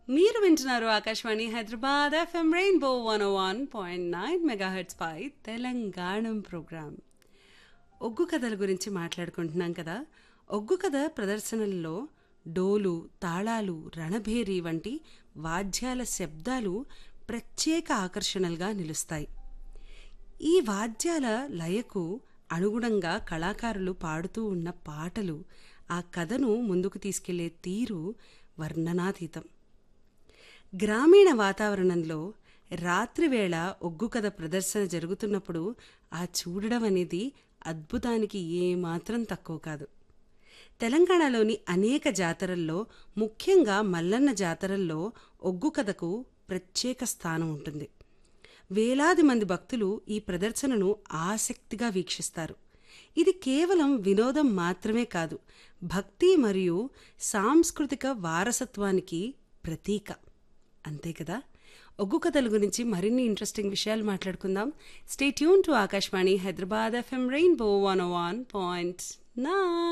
మీరు వింటున్నారు Akashvani Hyderabad FM rainbow one one point nine megahertz పై తెలంగాణ ప్రోగ్రామ్ ఒగ్గు కథల గురించి మాట్లాడుకుంటున్నాం కదా ఒగ్గు కథ ప్రదర్శనల్లో డోలు తాళాలు రణభేరి వంటి వాద్యాల శబ్దాలు ప్రత్యేక ఆకర్షణలుగా నిలుస్తాయి ఈ వాద్యాల లయకు అనుగుణంగా కళాకారులు పాడుతూ ఉన్న పాటలు ఆ కథను ముందుకు తీసుకెళ్లే తీరు వర్ణనాతీతం గ్రామీణ వాతావరణంలో రాత్రివేళ ఒగ్గు కథ ప్రదర్శన జరుగుతున్నప్పుడు ఆ చూడడం అనేది అద్భుతానికి ఏమాత్రం తక్కువ కాదు తెలంగాణలోని అనేక జాతరల్లో ముఖ్యంగా మల్లన్న జాతరల్లో ఒగ్గు కథకు ప్రత్యేక స్థానం ఉంటుంది వేలాది మంది భక్తులు ఈ ప్రదర్శనను ఆసక్తిగా వీక్షిస్తారు ఇది కేవలం వినోదం మాత్రమే కాదు భక్తి మరియు సాంస్కృతిక వారసత్వానికి ప్రతీక అంతే కదా ఒగ్గు కథల గురించి మరిన్ని ఇంట్రెస్టింగ్ విషయాలు మాట్లాడుకుందాం stay tune to Akashvani Hyderabad FM rainbow one one point నా